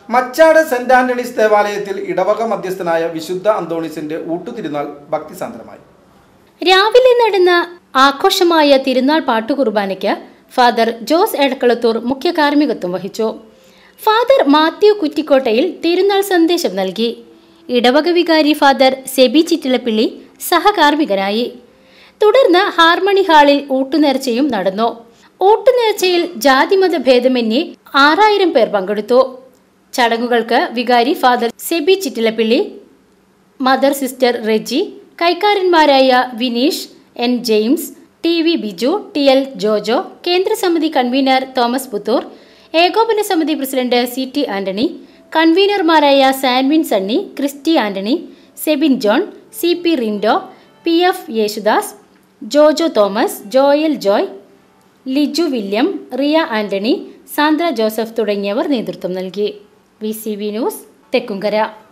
Machad saint Antony's ദേവാലയത്തിൽ ഇടവക മധ്യസ്ഥനായ വിശുദ്ധ അന്തോണീസിന്റെ ഊട്ടുതിരുനാൾ ഭക്തിസാന്ദ്രമായി രാവിലെ നടന്ന ആഘോഷമായ തിരുനാൾ പാട്ടുകുർബാനയ്ക്ക് ഫാദർ ജോസ് എടക്കളത്തൂർ മുഖ്യ കാർമ്മികത്വം വഹിച്ചു ഫാദർ മാത്യു കുറ്റിക്കോട്ടയിൽ തിരുനാൾ സന്ദേശം നൽകി ഇടവക വികാരി ഫാദർ സെബി ചിറ്റിലപ്പിള്ളി സഹകാർമ്മികനായി തുടർന്ന് ഹാർമണി ഹാളിൽ ഊട്ടുനേർച്ചയും നടന്നു ഊട്ടുനേർച്ചയിൽ ജാതിമത ഭേദമന്യേ ആറായിരം പേർ പങ്കെടുത്തു ചടങ്ങുകൾക്ക് വികാരി father Sebi Chittilappilly mother sister Reji കൈക്കാരന്മാരായ Vineesh N James T V Biju T L Jojo കേന്ദ്രസമിതി കൺവീനർ തോമസ് പുത്തൂർ ഏകോപന സമിതി പ്രസിഡന്റ് സി ടി ആന്റണി കൺവീനർമാരായ Sanvin Sunny Christy Antony Sebin John C P Rindo P F Yesudas Jojo Thomas Joel Joy Liju William Riya Antony Sandra Joseph തുടങ്ങിയവർ നേതൃത്വം നൽകി V C V news Thekkumkara